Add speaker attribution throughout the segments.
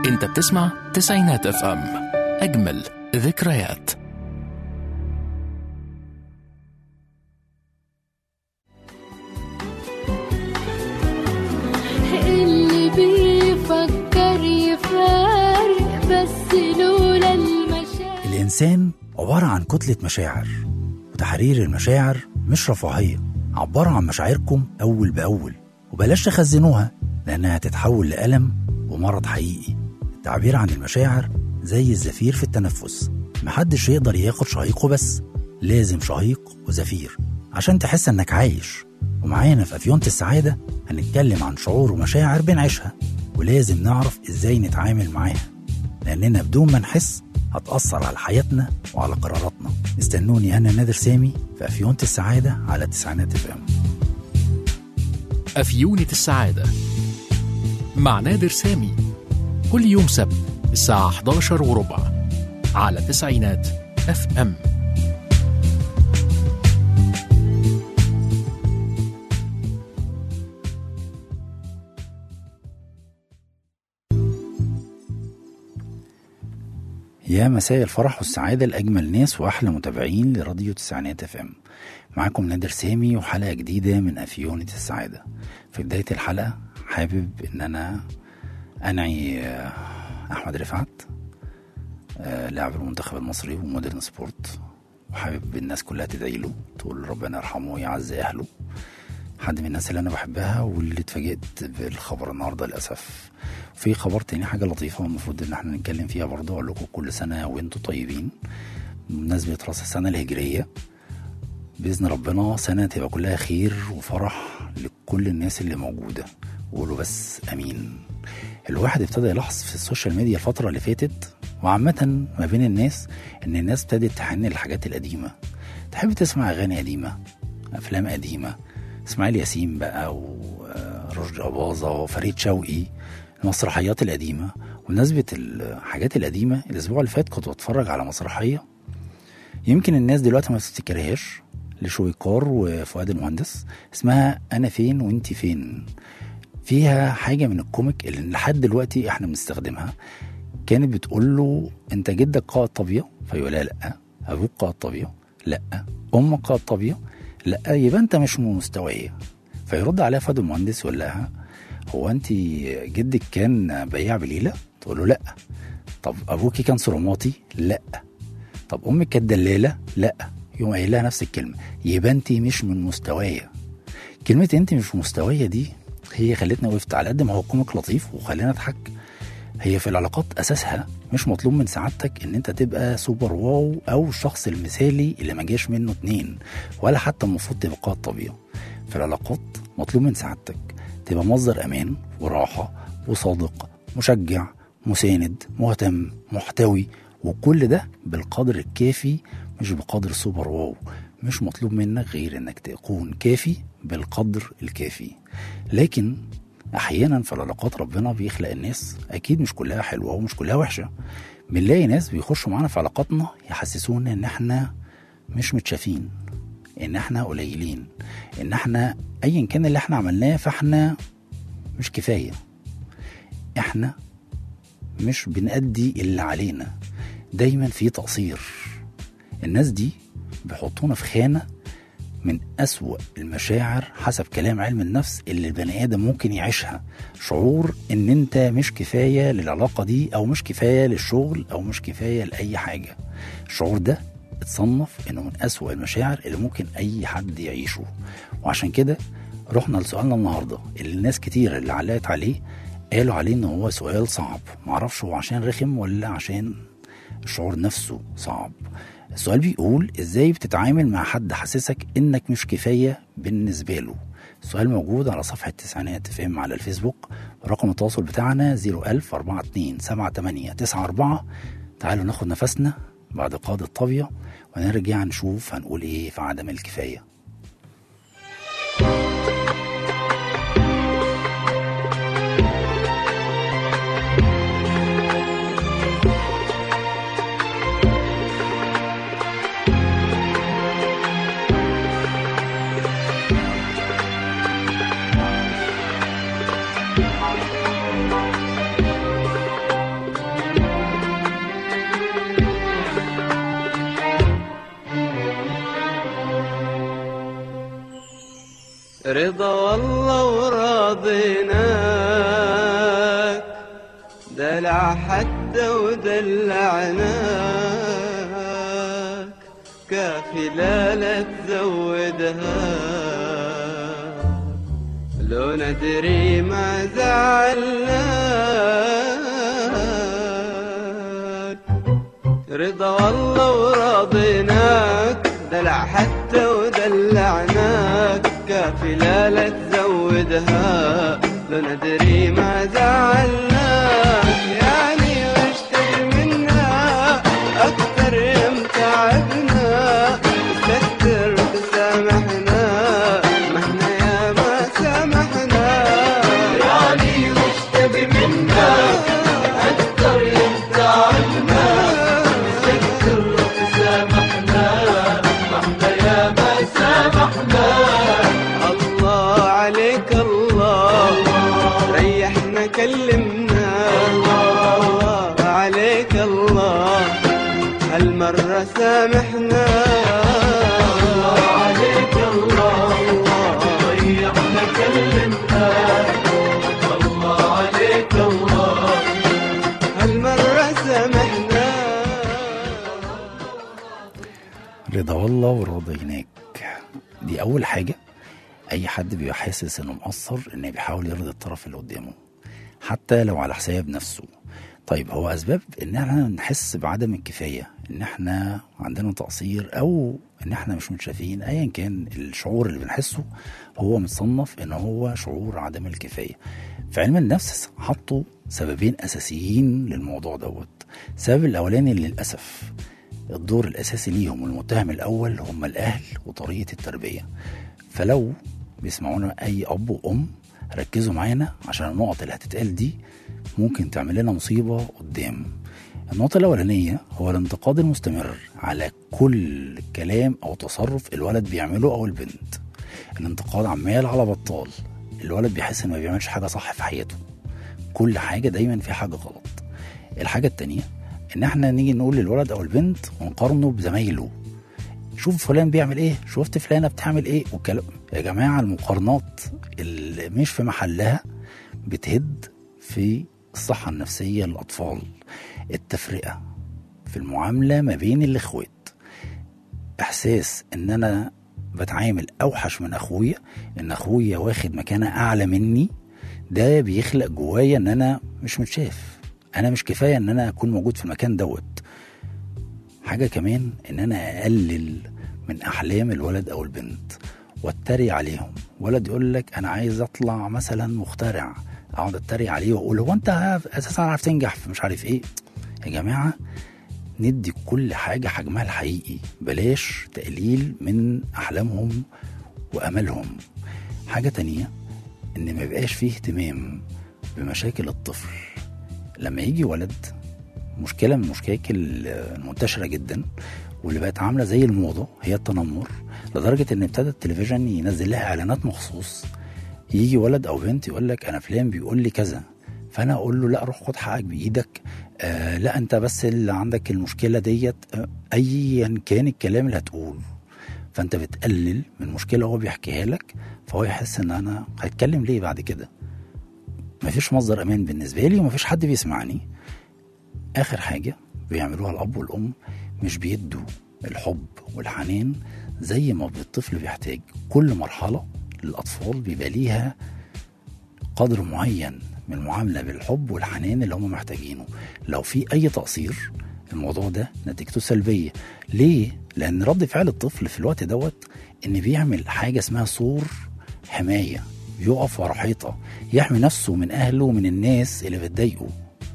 Speaker 1: انت بتسمع تسعينات اف ام اجمل ذكريات
Speaker 2: اللي بيفكر يفارق بس لولا المشاعر
Speaker 3: الإنسان عبارة عن كتلة مشاعر وتحرير المشاعر مش رفاهية عبروا عن مشاعركم أول بأول وبلاش تخزنوها لأنها هتتحول لألم ومرض حقيقي التعبير عن المشاعر زي الزفير في التنفس محدش يقدر ياخد شهيقه بس لازم شهيق وزفير عشان تحس انك عايش ومعانا في أفيونة السعادة هنتكلم عن شعور ومشاعر بنعيشها ولازم نعرف ازاي نتعامل معاها لأننا بدون ما نحس هتأثر على حياتنا وعلى قراراتنا استنوني أنا نادر سامي في أفيونة السعادة على تسعينات اف ام
Speaker 1: أفيونة السعادة مع نادر سامي كل يوم سبت الساعة 11 وربع على تسعينات اف ام
Speaker 3: يا مساء الفرح والسعادة لأجمل ناس وأحلى متابعين لراديو تسعينات اف ام معاكم نادر سامي وحلقة جديدة من أفيونة السعادة في بداية الحلقة حابب إن أنا أنعي آه، أحمد رفعت آه، لاعب المنتخب المصري ومودرن سبورت وحابب الناس كلها تدعي له تقول ربنا يرحمه ويعزي أهله حد من الناس اللي أنا بحبها واللي اتفاجئت بالخبر النهاردة للأسف في خبر تاني حاجة لطيفة المفروض إن احنا نتكلم فيها برضه أقول لكم كل سنة وأنتم طيبين بمناسبة رأس السنة الهجرية بإذن ربنا سنة تبقى كلها خير وفرح لكل الناس اللي موجودة وقولوا بس أمين الواحد ابتدى يلاحظ في السوشيال ميديا الفترة اللي فاتت وعامة ما بين الناس إن الناس ابتدت تحن للحاجات القديمة تحب تسمع أغاني قديمة أفلام قديمة إسماعيل ياسين بقى ورشدي أباظة وفريد شوقي المسرحيات القديمة وبمناسبة الحاجات القديمة الأسبوع اللي فات كنت بتفرج على مسرحية يمكن الناس دلوقتي ما تفتكرهاش لشويكار وفؤاد المهندس اسمها أنا فين وأنت فين فيها حاجة من الكوميك اللي لحد دلوقتي احنا بنستخدمها كانت بتقول له انت جدك قائد طبيعة فيقول لها لا ابوك قائد طبيعة لا امك قائد طبيعة لا يبقى انت مش من مستوايا فيرد عليها فؤاد المهندس يقول لها هو انت جدك كان بياع بليلة تقول له لا طب ابوكي كان صرماطي لا طب امك كانت دلالة لا يقوم قايل لها نفس الكلمة يبقى انت مش من مستوايا كلمة انت مش في مستوايا دي هي خلتنا وقفت على قد ما هو كوميك لطيف وخلينا نضحك هي في العلاقات اساسها مش مطلوب من سعادتك ان انت تبقى سوبر واو او الشخص المثالي اللي ما جاش منه اتنين ولا حتى المفروض تبقى قائد طبيعي في العلاقات مطلوب من سعادتك تبقى مصدر امان وراحه وصادق مشجع مساند مهتم محتوي وكل ده بالقدر الكافي مش بقدر سوبر واو مش مطلوب منك غير انك تكون كافي بالقدر الكافي لكن احيانا في العلاقات ربنا بيخلق الناس اكيد مش كلها حلوه ومش كلها وحشه بنلاقي ناس بيخشوا معانا في علاقاتنا يحسسونا ان احنا مش متشافين ان احنا قليلين ان احنا ايا كان اللي احنا عملناه فاحنا مش كفايه احنا مش بنأدي اللي علينا دايما في تقصير الناس دي بيحطونا في خانة من أسوأ المشاعر حسب كلام علم النفس اللي البني آدم ممكن يعيشها شعور إن أنت مش كفاية للعلاقة دي أو مش كفاية للشغل أو مش كفاية لأي حاجة الشعور ده اتصنف إنه من أسوأ المشاعر اللي ممكن أي حد يعيشه وعشان كده رحنا لسؤالنا النهاردة اللي الناس كتير اللي علقت عليه قالوا عليه إن هو سؤال صعب معرفش هو عشان رخم ولا عشان الشعور نفسه صعب السؤال بيقول ازاي بتتعامل مع حد حاسسك انك مش كفايه بالنسبه له السؤال موجود على صفحة تسعينات اف ام على الفيسبوك رقم التواصل بتاعنا 01000 42 78 94 تعالوا ناخد نفسنا بعد قاد الطابية ونرجع نشوف هنقول ايه في عدم الكفاية
Speaker 4: رضا والله وراضيناك دلع حتى ودلعناك كافي لا لا تزودها لو ندري ما زعلناك رضا والله وراضيناك دلع حتى ودلعناك كافي لا لا تزودها لو ندري ما زعلناك يعني وش تبي منا أكثر يوم تعبنا تستر تسامحنا ما احنا يا ما سامحنا يعني وش تبي منا أكثر يوم تعبنا تستر تسامحنا ما احنا يا ما سامحنا الله عليك الله ريحنا كلمنا الله عليك الله هالمرة سامحنا الله عليك الله ريحنا كلمنا الله عليك الله هالمرة سامحنا
Speaker 3: رضا والله ورضيناك دي أول حاجة أي حد بيبقى حاسس إنه مقصر إنه بيحاول يرضي الطرف اللي قدامه حتى لو على حساب نفسه طيب هو أسباب إن احنا نحس بعدم الكفاية إن احنا عندنا تقصير أو إن احنا مش متشافين أيا كان الشعور اللي بنحسه هو متصنف إن هو شعور عدم الكفاية في علم النفس حطوا سببين أساسيين للموضوع دوت السبب الأولاني للأسف الدور الأساسي ليهم والمتهم الأول هم الأهل وطريقة التربية فلو بيسمعونا أي أب وأم ركزوا معانا عشان النقط اللي هتتقال دي ممكن تعمل لنا مصيبة قدام النقطة الأولانية هو الانتقاد المستمر على كل كلام أو تصرف الولد بيعمله أو البنت الانتقاد عمال على بطال الولد بيحس إنه ما بيعملش حاجة صح في حياته كل حاجة دايما في حاجة غلط الحاجة التانية إن احنا نيجي نقول للولد أو البنت ونقارنه بزمايله شوف فلان بيعمل ايه شفت فلانة بتعمل ايه والكلام يا جماعة المقارنات اللي مش في محلها بتهد في الصحة النفسية للأطفال التفرقة في المعاملة ما بين الإخوات إحساس إن أنا بتعامل أوحش من أخويا إن أخويا واخد مكانة أعلى مني ده بيخلق جوايا إن أنا مش متشاف أنا مش كفاية إن أنا أكون موجود في المكان دوت حاجة كمان إن أنا أقلل من أحلام الولد أو البنت واتريق عليهم ولد يقول لك أنا عايز أطلع مثلا مخترع أقعد أتريق عليه وأقول هو أنت أساسا عارف تنجح في مش عارف إيه يا جماعة ندي كل حاجة حجمها الحقيقي بلاش تقليل من أحلامهم وأملهم حاجة تانية إن ما يبقاش فيه اهتمام بمشاكل الطفل لما يجي ولد مشكلة من المشاكل المنتشرة جدا واللي بقت عاملة زي الموضة هي التنمر لدرجة إن ابتدى التلفزيون ينزل لها إعلانات مخصوص يجي ولد أو بنت يقول لك أنا فلان بيقول لي كذا فأنا أقول له لا روح خد حقك بإيدك آه لا أنت بس اللي عندك المشكلة ديت آه أيا كان الكلام اللي هتقوله فأنت بتقلل من مشكلة هو بيحكيها لك فهو يحس إن أنا هتكلم ليه بعد كده مفيش مصدر أمان بالنسبة لي ومفيش حد بيسمعني آخر حاجة بيعملوها الأب والأم مش بيدوا الحب والحنان زي ما الطفل بيحتاج كل مرحلة للأطفال بيبقى ليها قدر معين من المعاملة بالحب والحنان اللي هم محتاجينه لو في أي تقصير الموضوع ده نتيجته سلبية ليه؟ لأن رد فعل الطفل في الوقت دوت إن بيعمل حاجة اسمها سور حماية يقف ورا حيطة يحمي نفسه من أهله ومن الناس اللي بتضايقه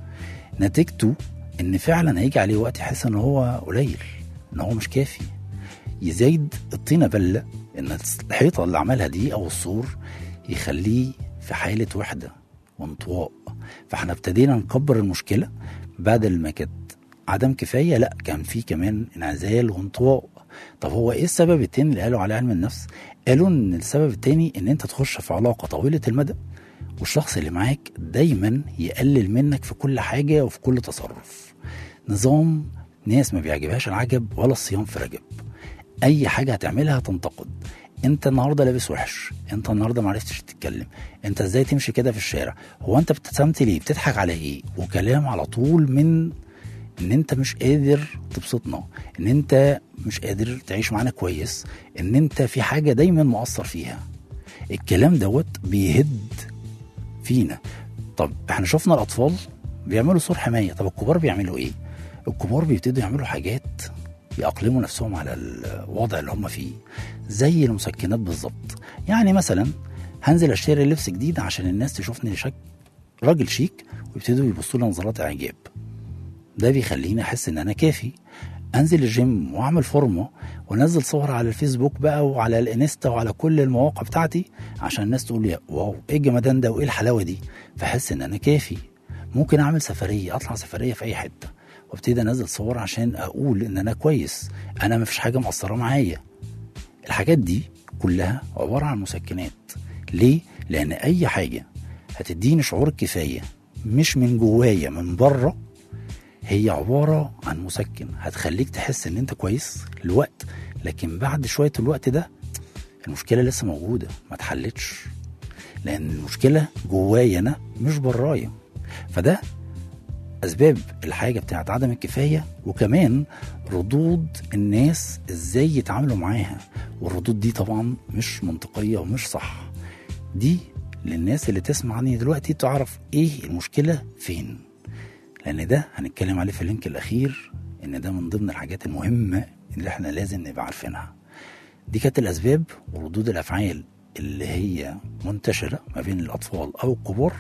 Speaker 3: نتيجته ان فعلا هيجي عليه وقت يحس ان هو قليل ان هو مش كافي يزيد الطينه بله ان الحيطه اللي عملها دي او السور يخليه في حاله وحده وانطواء فاحنا ابتدينا نكبر المشكله بدل ما كانت عدم كفايه لا كان في كمان انعزال وانطواء طب هو ايه السبب التاني اللي قالوا عليه علم النفس قالوا ان السبب التاني ان انت تخش في علاقه طويله المدى والشخص اللي معاك دايما يقلل منك في كل حاجة وفي كل تصرف نظام ناس ما بيعجبهاش العجب ولا الصيام في رجب أي حاجة هتعملها تنتقد انت النهارده لابس وحش انت النهارده ما عرفتش تتكلم انت ازاي تمشي كده في الشارع هو انت ابتسمت ليه بتضحك على ايه وكلام على طول من ان انت مش قادر تبسطنا ان انت مش قادر تعيش معانا كويس ان انت في حاجه دايما مقصر فيها الكلام دوت بيهد فينا طب احنا شفنا الاطفال بيعملوا سور حمايه طب الكبار بيعملوا ايه الكبار بيبتدوا يعملوا حاجات يأقلموا نفسهم على الوضع اللي هم فيه زي المسكنات بالظبط يعني مثلا هنزل اشتري لبس جديد عشان الناس تشوفني شك راجل شيك ويبتدوا يبصوا لي نظرات اعجاب ده بيخليني احس ان انا كافي انزل الجيم واعمل فورمه وانزل صور على الفيسبوك بقى وعلى الانستا وعلى كل المواقع بتاعتي عشان الناس تقول لي واو ايه الجمدان ده وايه الحلاوه دي فاحس ان انا كافي ممكن اعمل سفريه اطلع سفريه في اي حته وابتدي انزل صور عشان اقول ان انا كويس انا مفيش حاجه مقصره معايا الحاجات دي كلها عباره عن مسكنات ليه لان اي حاجه هتديني شعور الكفايه مش من جوايا من بره هي عبارة عن مسكن هتخليك تحس ان انت كويس لوقت لكن بعد شوية الوقت ده المشكلة لسه موجودة ما اتحلتش لان المشكلة جوايا انا مش برايا فده اسباب الحاجة بتاعت عدم الكفاية وكمان ردود الناس ازاي يتعاملوا معاها والردود دي طبعا مش منطقية ومش صح دي للناس اللي تسمعني دلوقتي تعرف ايه المشكلة فين لان ده هنتكلم عليه في اللينك الاخير ان ده من ضمن الحاجات المهمه اللي احنا لازم نبقى عارفينها دي كانت الاسباب وردود الافعال اللي هي منتشره ما بين الاطفال او الكبار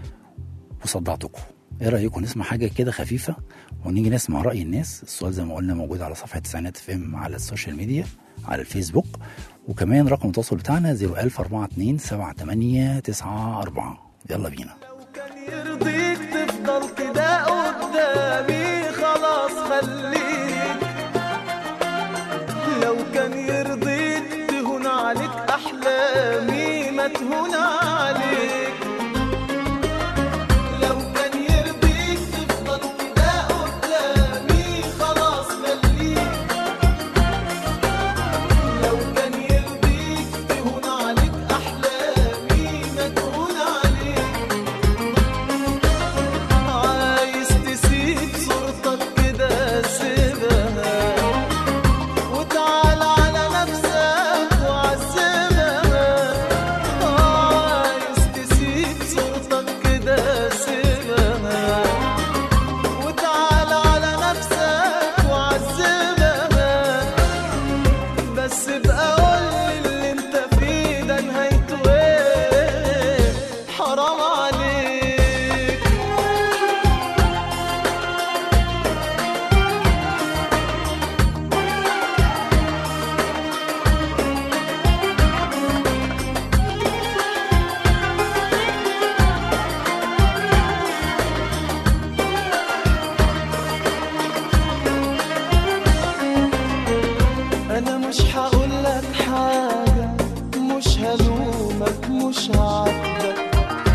Speaker 3: وصدعتكم ايه رايكم نسمع حاجه كده خفيفه ونيجي نسمع راي الناس السؤال زي ما قلنا موجود على صفحه تسعينات اف ام على السوشيال ميديا على الفيسبوك وكمان رقم التواصل بتاعنا 01042 7894 يلا بينا
Speaker 5: لو كان يرضيك تفضل كده قدامي خلاص خليك لو كان يرضيك تهون عليك احلامي ما تهون عليك لو كان يرضيك تفضل كده قدامي خلاص خليك لو كان يرضيك تهون عليك احلامي ما تهون عليك عايز تسيب صورتك كده سيبها وتعال على نفسك وعذبها عايز تسيب صورتك كده سيبها وتعال على نفسك وعذبها بس بقى قولي اللي انت فيه ده نهايته ايه حرام عليك انا مش هقول لك حاجه مش هلومك مش هعاتبك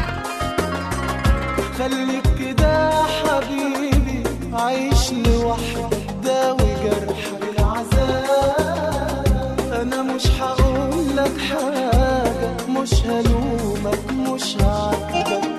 Speaker 5: خليك كده يا حبيبي عايش لوحدك داوي جرحك العذاب انا مش هقول لك حاجه مش هلومك مش هعاتبك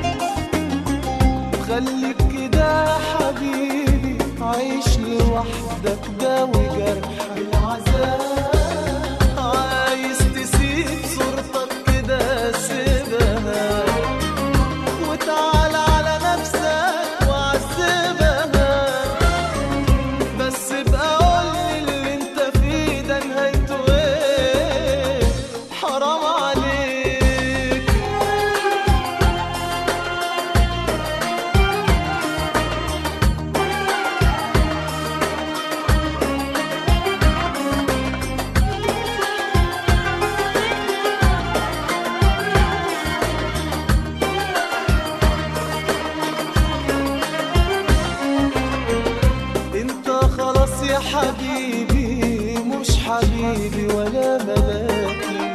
Speaker 5: خليك كده يا حبيبي عايش لوحدك داوي جرح العذاب عايز تسيب صورتك كده سيبها وتعال على نفسك وعذبها بس بقى قولي اللي انت فيه ده نهايته ايه حرام عليك انت خلاص يا حبيبي مش حبيبي ولا ملاكي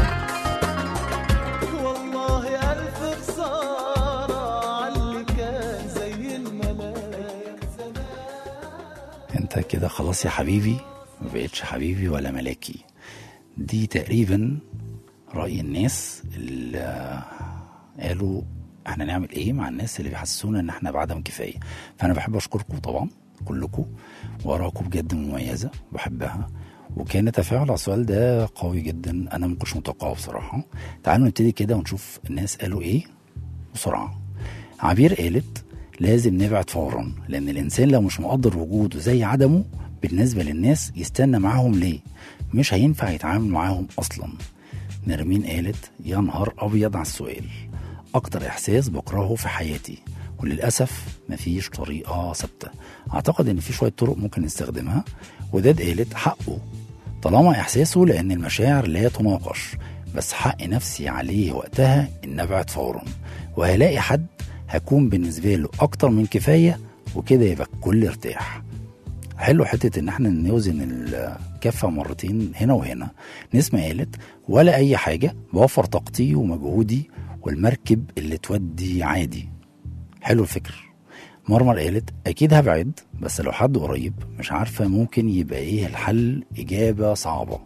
Speaker 5: والله ألف خسارة عاللي كان زي الملاك زمان
Speaker 3: انت كده خلاص يا حبيبي ما بقتش حبيبي ولا ملاكي دي تقريبا رأي الناس اللي قالوا احنا نعمل ايه مع الناس اللي بيحسسونا ان احنا بعدم كفايه فانا بحب اشكركم طبعا كلكم وارائكم بجد مميزه بحبها وكان تفاعل على السؤال ده قوي جدا انا ما كنتش متوقعه بصراحه تعالوا نبتدي كده ونشوف الناس قالوا ايه بسرعه عبير قالت لازم نبعد فورا لان الانسان لو مش مقدر وجوده زي عدمه بالنسبه للناس يستنى معاهم ليه مش هينفع يتعامل معاهم اصلا نرمين قالت يا نهار ابيض على السؤال اكتر احساس بكرهه في حياتي وللاسف مفيش طريقه ثابته اعتقد ان في شويه طرق ممكن نستخدمها وداد قالت حقه طالما احساسه لان المشاعر لا تناقش بس حق نفسي عليه وقتها ان ابعد فورا وهلاقي حد هكون بالنسبه له اكتر من كفايه وكده يبقى الكل ارتاح حلو حته ان احنا نوزن الكفه مرتين هنا وهنا نسمة قالت ولا اي حاجه بوفر طاقتي ومجهودي والمركب اللي تودي عادي حلو الفكر مرمر قالت اكيد هبعد بس لو حد قريب مش عارفه ممكن يبقى ايه الحل اجابه صعبه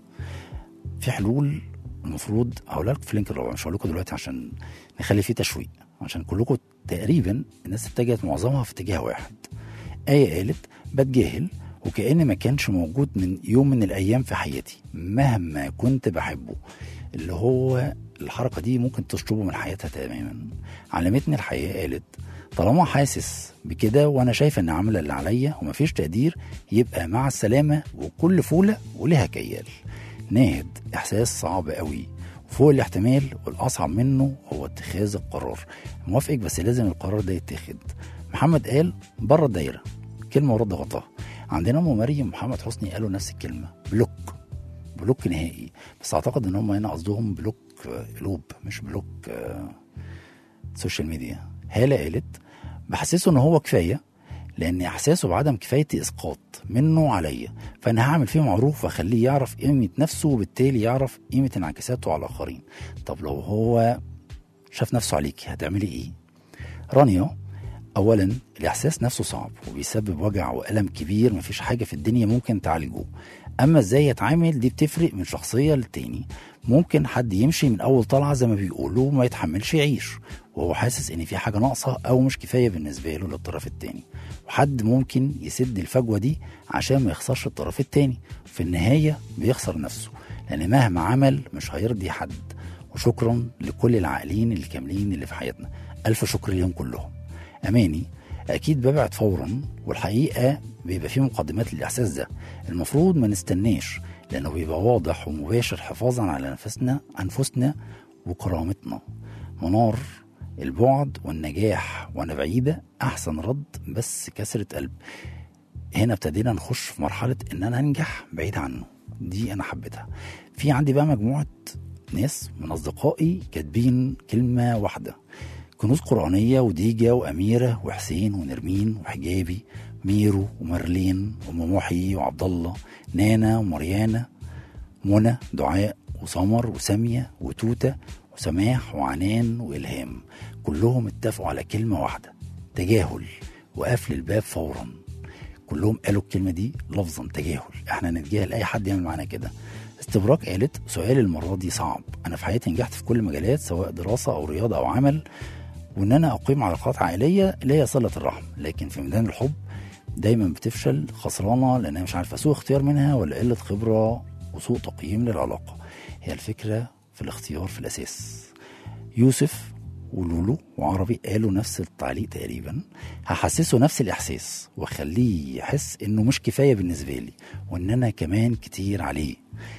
Speaker 3: في حلول المفروض هقولها لكم في لينك الرابع مش هقول لكم دلوقتي عشان نخلي فيه تشويق عشان كلكم تقريبا الناس اتجهت معظمها في اتجاه واحد آية قالت بتجاهل وكأن ما كانش موجود من يوم من الأيام في حياتي مهما كنت بحبه اللي هو الحركة دي ممكن تشطبه من حياتها تماما علمتني الحياة قالت طالما حاسس بكده وانا شايفه ان عامله اللي عليا ومفيش تقدير يبقى مع السلامه وكل فوله ولها كيال ناهد احساس صعب قوي وفوق الاحتمال والاصعب منه هو اتخاذ القرار موافقك بس لازم القرار ده يتاخد محمد قال بره الدايره كلمه ورد غطاها عندنا ام مريم ومحمد حسني قالوا نفس الكلمه بلوك بلوك نهائي بس اعتقد ان هم هنا قصدهم بلوك آه، قلوب مش بلوك آه، سوشيال ميديا هالة قالت بحسسه ان هو كفايه لان احساسه بعدم كفايتي اسقاط منه عليا فانا هعمل فيه معروف واخليه يعرف قيمه نفسه وبالتالي يعرف قيمه انعكاساته على الاخرين طب لو هو شاف نفسه عليكي هتعملي ايه رانيا اولا الاحساس نفسه صعب وبيسبب وجع والم كبير مفيش حاجه في الدنيا ممكن تعالجه اما ازاي يتعامل دي بتفرق من شخصيه للتاني ممكن حد يمشي من اول طلعه زي ما بيقولوا ما يتحملش يعيش وهو حاسس ان في حاجه ناقصه او مش كفايه بالنسبه له للطرف التاني وحد ممكن يسد الفجوه دي عشان ما يخسرش الطرف التاني في النهايه بيخسر نفسه لان مهما عمل مش هيرضي حد وشكرا لكل العاقلين الكاملين اللي في حياتنا الف شكر ليهم كلهم اماني اكيد ببعد فورا والحقيقه بيبقى في مقدمات للاحساس ده المفروض ما نستناش لانه بيبقى واضح ومباشر حفاظا على نفسنا انفسنا وكرامتنا منار البعد والنجاح وانا بعيده احسن رد بس كسره قلب هنا ابتدينا نخش في مرحله ان انا انجح بعيد عنه دي انا حبيتها في عندي بقى مجموعه ناس من اصدقائي كاتبين كلمه واحده كنوز قرآنية وديجا وأميرة وحسين ونرمين وحجابي ميرو ومرلين وأم محي وعبد الله نانا ومريانا منى دعاء وسمر وسامية وتوتة وسماح وعنان وإلهام كلهم اتفقوا على كلمة واحدة تجاهل وقفل الباب فورا كلهم قالوا الكلمة دي لفظا تجاهل احنا نتجاهل أي حد يعمل معانا كده استبراك قالت سؤال المرة دي صعب أنا في حياتي نجحت في كل المجالات سواء دراسة أو رياضة أو عمل وان انا اقيم علاقات عائليه اللي هي صله الرحم لكن في ميدان الحب دايما بتفشل خسرانه لانها مش عارفه سوء اختيار منها ولا قله خبره وسوء تقييم للعلاقه هي الفكره في الاختيار في الاساس يوسف ولولو وعربي قالوا نفس التعليق تقريبا هحسسه نفس الاحساس واخليه يحس انه مش كفايه بالنسبه لي وان انا كمان كتير عليه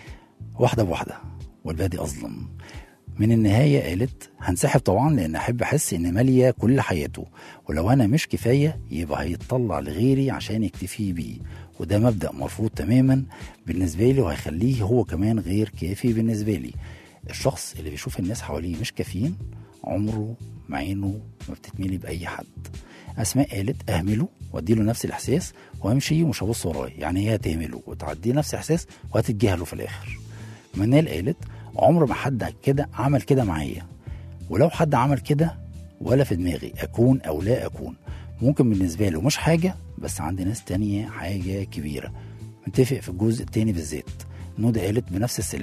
Speaker 3: واحده بواحده والبادي اظلم من النهاية قالت هنسحب طبعا لأن أحب أحس إن مالية كل حياته ولو أنا مش كفاية يبقى هيتطلع لغيري عشان يكتفي بيه وده مبدأ مرفوض تماما بالنسبة لي وهيخليه هو كمان غير كافي بالنسبة لي الشخص اللي بيشوف الناس حواليه مش كافيين عمره ما عينه ما بتتملي بأي حد أسماء قالت أهمله وأديله نفس الإحساس وأمشي ومش هبص ورايا يعني هي هتهمله وتعديه نفس الإحساس وهتتجاهله في الآخر منال قالت عمر ما حد كده عمل كده معايا ولو حد عمل كده ولا في دماغي اكون او لا اكون ممكن بالنسبه له مش حاجه بس عند ناس تانية حاجه كبيره متفق في الجزء التاني بالذات نودة قالت بنفس السلاح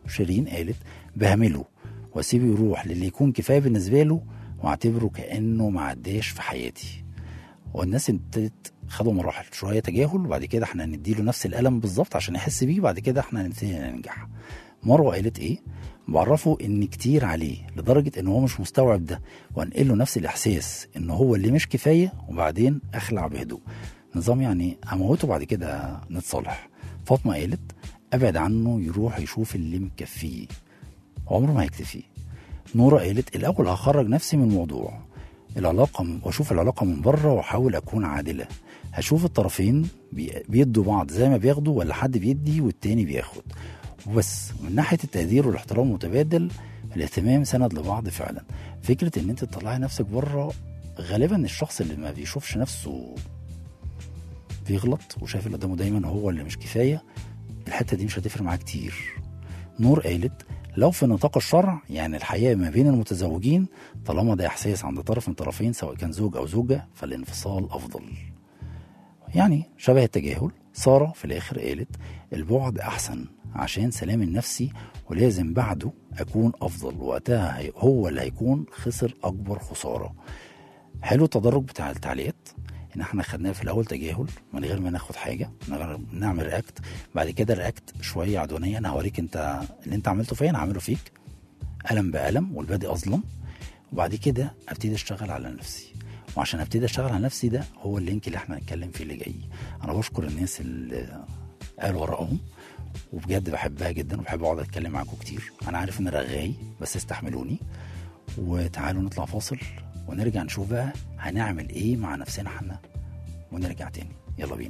Speaker 3: شيرين قالت بهمله واسيبه يروح للي يكون كفايه بالنسبه له واعتبره كانه ما عداش في حياتي والناس ابتدت خدوا مراحل شويه تجاهل وبعد كده احنا نديله نفس الالم بالظبط عشان يحس بيه وبعد كده احنا نبتدي ننجح مروه قالت ايه بعرفه ان كتير عليه لدرجه ان هو مش مستوعب ده وانقل له نفس الاحساس ان هو اللي مش كفايه وبعدين اخلع بهدوء نظام يعني اموته بعد كده نتصالح فاطمه قالت ابعد عنه يروح يشوف اللي مكفيه عمره ما هيكتفيه نورة قالت الأول هخرج نفسي من الموضوع العلاقة وأشوف العلاقة من بره وأحاول أكون عادلة هشوف الطرفين بي- بيدوا بعض زي ما بياخدوا ولا حد بيدي والتاني بياخد وبس من ناحية التقدير والاحترام المتبادل الاهتمام سند لبعض فعلا فكرة ان انت تطلعي نفسك بره غالبا الشخص اللي ما بيشوفش نفسه بيغلط وشايف اللي قدامه دايما هو اللي مش كفاية الحتة دي مش هتفرق معاه كتير نور قالت لو في نطاق الشرع يعني الحياة ما بين المتزوجين طالما ده إحساس عند طرف من الطرفين سواء كان زوج أو زوجة فالانفصال أفضل يعني شبه التجاهل سارة في الآخر قالت البعد أحسن عشان سلام النفسي ولازم بعده أكون أفضل وقتها هي- هو اللي هيكون خسر أكبر خسارة حلو التدرج بتاع التعليقات ان احنا خدناه في الاول تجاهل من غير ما ناخد حاجه من غير نعمل رياكت بعد كده رياكت شويه عدوانيه انا هوريك انت اللي انت عملته فيا انا هعمله فيك قلم بقلم والبادئ اظلم وبعد كده ابتدي اشتغل على نفسي وعشان ابتدي اشتغل على نفسي ده هو اللينك اللي احنا هنتكلم فيه اللي جاي انا بشكر الناس اللي قالوا وراهم وبجد بحبها جدا وبحب اقعد اتكلم معاكم كتير انا عارف ان رغاي بس استحملوني وتعالوا نطلع فاصل ونرجع نشوف بقى هنعمل ايه مع نفسنا احنا ونرجع تاني يلا بينا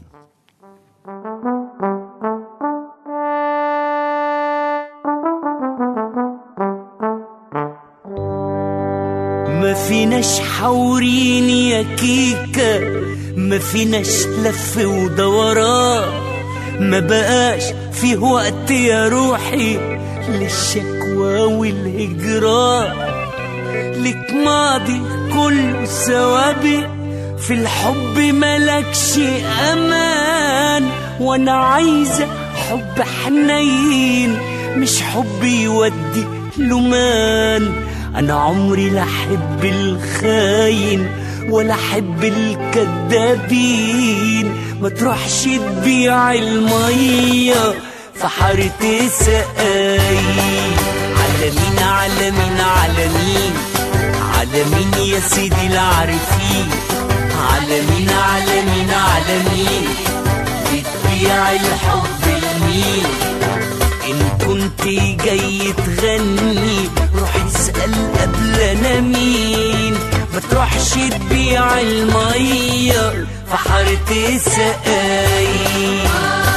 Speaker 6: ما فيناش حورين يا كيكة ما فيناش لف ودوران ما بقاش فيه وقت يا روحي للشكوى والهجران لك ماضي كله سوابق في الحب ملكش امان وانا عايزه حب حنين مش حب يودي لمان انا عمري لا احب الخاين ولا احب الكدابين ما تروحش تبيع الميه في حارة سقايين على مين على مين على مين على مين يا سيدي العارفين على مين على مين على مين بتبيع الحب لمين ان كنت جاي تغني روح اسأل قبل انا مين ما تروحش تبيع المية في حارة السقايين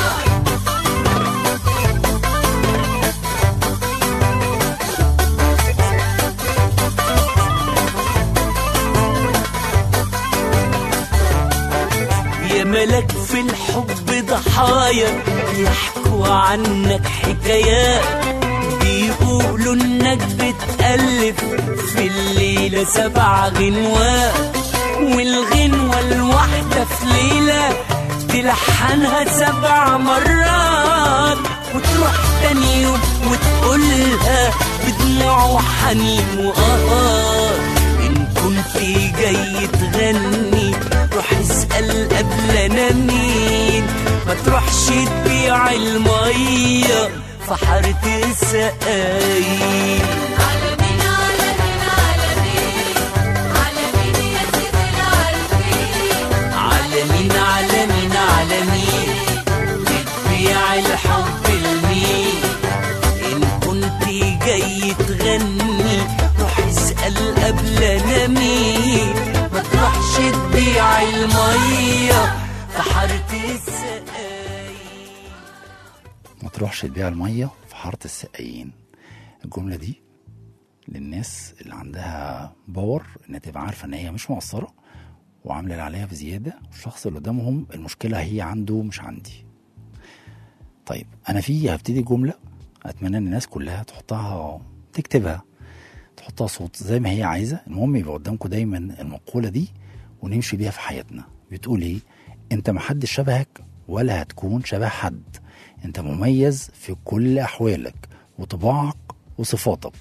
Speaker 6: يا ملك في الحب ضحايا يحكوا عنك حكايات بيقولوا انك بتألف في الليلة سبع غنوات والغنوة الواحدة في ليلة تلحنها سبع مرات وتروح تاني يوم وتقولها بدموع وحنين وقهار إن كنت جاي تغني روح اسأل قبل أنا مين ما تروحش تبيع المية في حارة السقايين
Speaker 2: على مين على مين على مين على مين يا سيدي العارفين
Speaker 6: على مين على مين على مين بتبيع الحب لمين إن كنت جاي تغني روح اسأل قبل أنا مين ما تروحش تبيع المية في حارة السقايين
Speaker 3: ما تروحش تبيع الميه في حاره السقايين الجمله دي للناس اللي عندها باور انها تبقى عارفه ان هي مش مقصره وعامله اللي عليها بزياده والشخص اللي قدامهم المشكله هي عنده مش عندي طيب انا في هبتدي جمله اتمنى ان الناس كلها تحطها تكتبها تحطها صوت زي ما هي عايزه المهم يبقى قدامكم دايما المقوله دي ونمشي بيها في حياتنا بتقول ايه انت محدش شبهك ولا هتكون شبه حد انت مميز في كل احوالك وطباعك وصفاتك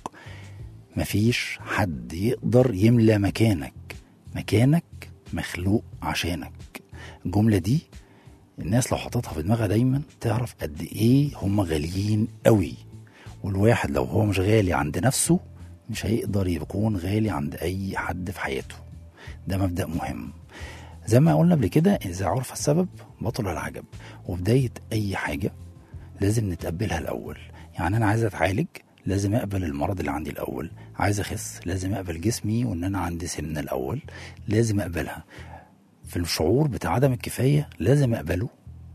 Speaker 3: مفيش حد يقدر يملى مكانك مكانك مخلوق عشانك الجملة دي الناس لو حطتها في دماغها دايما تعرف قد ايه هم غاليين قوي والواحد لو هو مش غالي عند نفسه مش هيقدر يكون غالي عند اي حد في حياته ده مبدأ مهم زي ما قلنا قبل كده إذا عرف السبب بطل العجب وبداية أي حاجة لازم نتقبلها الأول يعني أنا عايز أتعالج لازم أقبل المرض اللي عندي الأول عايز أخس لازم أقبل جسمي وإن أنا عندي سمنة الأول لازم أقبلها في الشعور بتاع عدم الكفاية لازم أقبله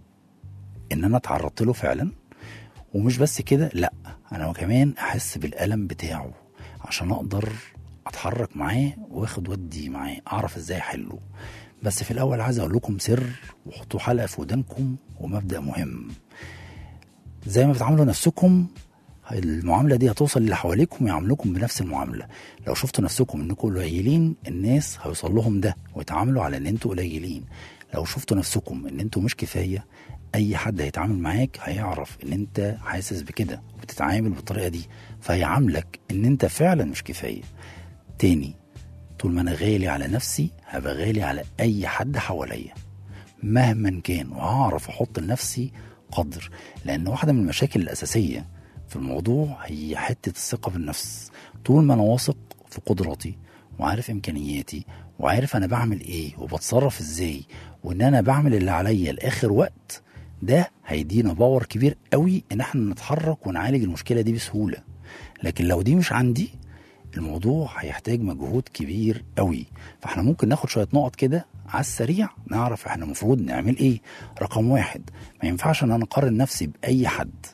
Speaker 3: إن أنا اتعرضت له فعلا ومش بس كده لا أنا كمان أحس بالألم بتاعه عشان أقدر أتحرك معاه واخد ودي معاه أعرف إزاي أحله بس في الأول عايز أقول لكم سر وحطوا حلقة في ودانكم ومبدأ مهم زي ما بتعاملوا نفسكم المعاملة دي هتوصل للي حواليكم يعاملوكم بنفس المعاملة لو شفتوا نفسكم انكم قليلين الناس هيوصل لهم ده ويتعاملوا على ان انتوا قليلين لو شفتوا نفسكم ان انتوا مش كفاية اي حد هيتعامل معاك هيعرف ان انت حاسس بكده وبتتعامل بالطريقة دي فهيعاملك ان انت فعلا مش كفاية تاني طول ما انا غالي على نفسي هبقى غالي على اي حد حواليا مهما كان وهعرف احط لنفسي قدر لان واحده من المشاكل الاساسيه في الموضوع هي حته الثقه بالنفس طول ما انا واثق في قدراتي وعارف امكانياتي وعارف انا بعمل ايه وبتصرف ازاي وان انا بعمل اللي عليا لاخر وقت ده هيدينا باور كبير قوي ان احنا نتحرك ونعالج المشكله دي بسهوله لكن لو دي مش عندي الموضوع هيحتاج مجهود كبير قوي فاحنا ممكن ناخد شويه نقط كده على السريع نعرف احنا المفروض نعمل ايه رقم واحد ما ينفعش ان انا اقارن نفسي باي حد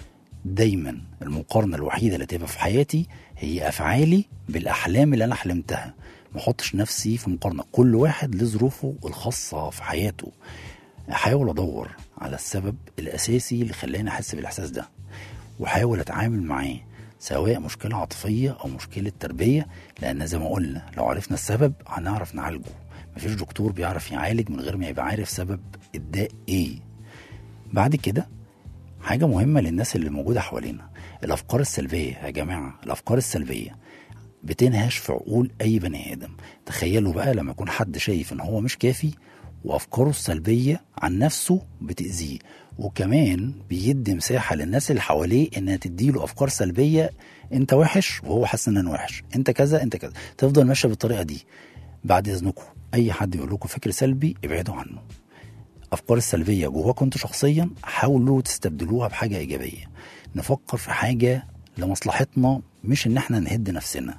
Speaker 3: دايما المقارنه الوحيده اللي تبقى في حياتي هي افعالي بالاحلام اللي انا حلمتها ما احطش نفسي في مقارنه كل واحد له ظروفه الخاصه في حياته احاول ادور على السبب الاساسي اللي خلاني احس بالاحساس ده واحاول اتعامل معاه سواء مشكلة عاطفية أو مشكلة تربية لأن زي ما قلنا لو عرفنا السبب هنعرف نعالجه مفيش دكتور بيعرف يعالج من غير ما يبقى عارف سبب الداء إيه بعد كده حاجة مهمة للناس اللي موجودة حوالينا الأفكار السلبية يا جماعة الأفكار السلبية بتنهش في عقول أي بني آدم تخيلوا بقى لما يكون حد شايف إن هو مش كافي وأفكاره السلبية عن نفسه بتأذيه وكمان بيدي مساحة للناس اللي حواليه إنها تديله أفكار سلبية أنت وحش وهو حاسس إن أنا وحش أنت كذا أنت كذا تفضل ماشية بالطريقة دي بعد إذنكم أي حد يقول لكم فكر سلبي ابعدوا عنه الافكار السلبيه جواكم انتوا شخصيا حاولوا تستبدلوها بحاجه ايجابيه نفكر في حاجه لمصلحتنا مش ان احنا نهد نفسنا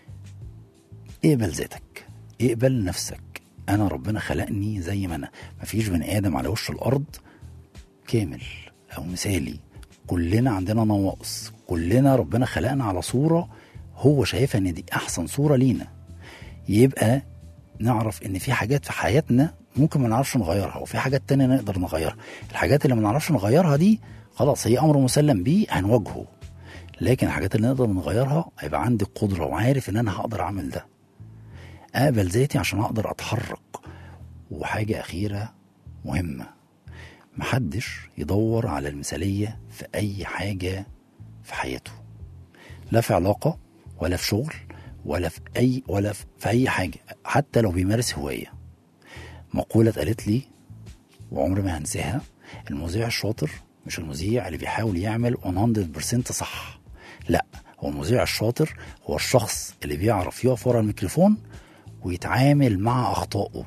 Speaker 3: اقبل ذاتك اقبل نفسك انا ربنا خلقني زي ما انا مفيش بني ادم على وش الارض كامل او مثالي كلنا عندنا نواقص كلنا ربنا خلقنا على صوره هو شايفها ان دي احسن صوره لينا يبقى نعرف ان في حاجات في حياتنا ممكن ما نعرفش نغيرها وفي حاجات تانية نقدر نغيرها الحاجات اللي ما نعرفش نغيرها دي خلاص هي امر مسلم بيه هنواجهه لكن الحاجات اللي نقدر نغيرها هيبقى عندي القدره وعارف ان انا هقدر اعمل ده اقبل ذاتي عشان اقدر اتحرك وحاجه اخيره مهمه محدش يدور على المثاليه في اي حاجه في حياته لا في علاقه ولا في شغل ولا في اي ولا في اي حاجه حتى لو بيمارس هوايه مقوله اتقالت لي وعمري ما هنساها المذيع الشاطر مش المذيع اللي بيحاول يعمل 100% صح لا هو المذيع الشاطر هو الشخص اللي بيعرف يقف ورا الميكروفون ويتعامل مع اخطائه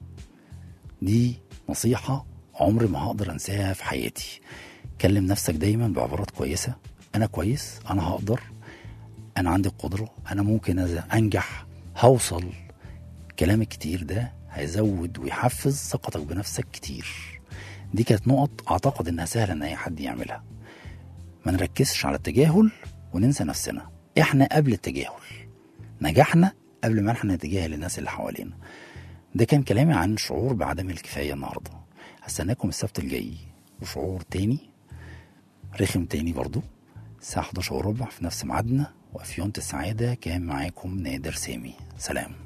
Speaker 3: دي نصيحه عمري ما هقدر انساها في حياتي كلم نفسك دايما بعبارات كويسه انا كويس انا هقدر انا عندي القدره انا ممكن أز- انجح هوصل الكلام الكتير ده هيزود ويحفز ثقتك بنفسك كتير دي كانت نقط اعتقد انها سهله ان اي حد يعملها ما نركزش على التجاهل وننسى نفسنا احنا قبل التجاهل نجحنا قبل ما احنا نتجاهل الناس اللي حوالينا ده كان كلامي عن الشعور بعدم الكفايه النهارده هستناكم السبت الجاي وشعور تاني رخم تاني برضو الساعة 11 وربع في نفس ميعادنا وأفيونة السعادة كان معاكم نادر سامي سلام